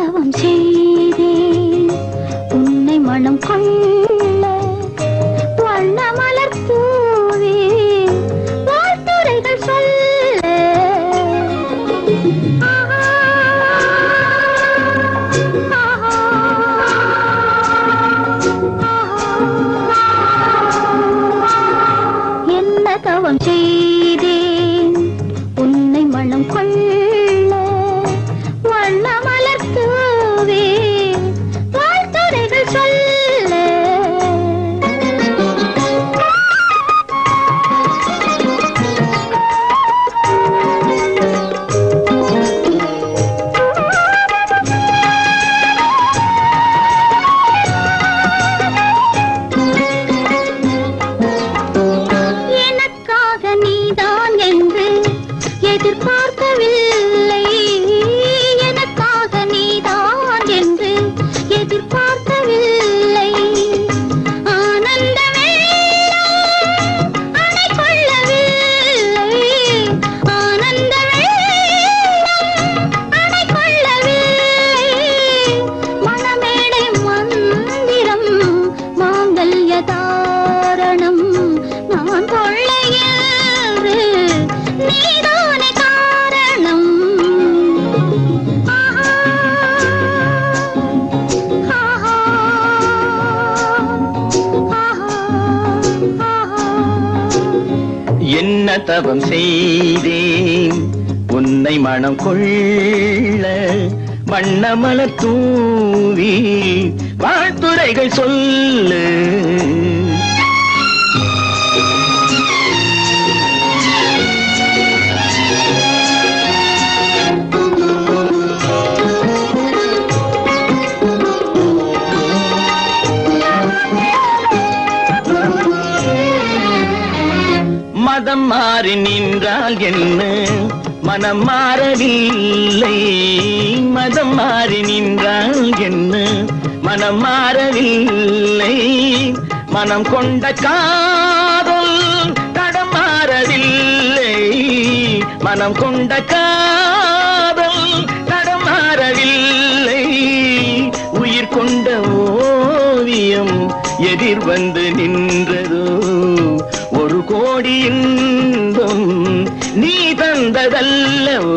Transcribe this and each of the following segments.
தவம் செய்தேன் உன்னை மனம் கொள்ள வண்ண மலர் தூவி வாழ்த்துரைகள் சொல்ல ஆஹா, ஆஹா, ஆஹா. என்ன தவம் செய்தேன் உன்னை மனம் கொள்ள வண்ண மலர் தூவி வாழ்த்துரைகள் சொல்ல எனக்காக நீதான் என்று எதிர்பார்க்கவில்லை எனக்காக நீதான் என்று எதிர்பார்க்கவில்லை ஆனந்த வெள்ளம் அணை கொள்ளவில்லை ஆனந்த வெள்ளம் அணை கொள்ளவில்லை மணமேடை மந்திரம் மாங்கல்ய தாரணம் நான் கொள்ளையேறு நீதானே காரணம் ஆஹா, ஆஹா, ஆஹா, ஆஹா. என்ன தவம் செய்தேன் உன்னை மனம் கொள்ள வண்ணமலர் தூவி வாழ்த்துரைகள் சொல்லு மதம் மாறி நின்றால் என்ன மனம் மாறவில்லை மதம் மாறி நின்றால் என்ன மனம் மாறவில்லை மனம் கொண்ட காதல் தடம் மாறவில்லை மனம் கொண்ட காதல் தடம் மாறவில்லை உயிர் கொண்ட ஓவியம் எதிர் வந்து நின்றதோ ஒரு கோடி இன்பம் நீ தந்ததல்லவோ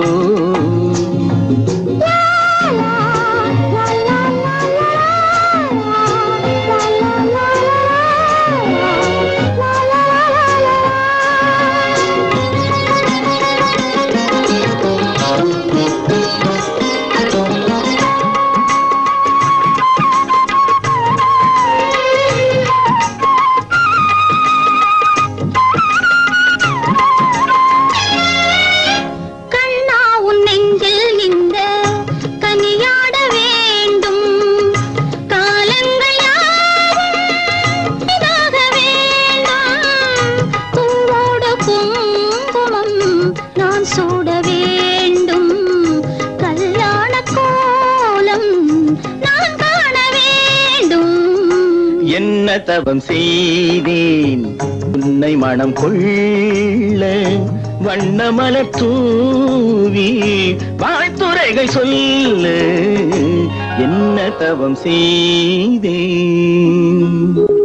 கண்ணா உன் நெஞ்சில் இந்த கனியாட வேண்டும் காலங்கள் யாவும் இதாக வேண்டும் பூவோடு குங்குமம் நான் சூட வேண்டும் கல்யாண கோலம் நான் காண வேண்டும் என்ன தவம் செய்தேன் உன்னை மனம் கொள்ள வண்ணமலர் தூவி வாழ்த்துரைகள் சொல்ல என்ன தவம் செய்தேன்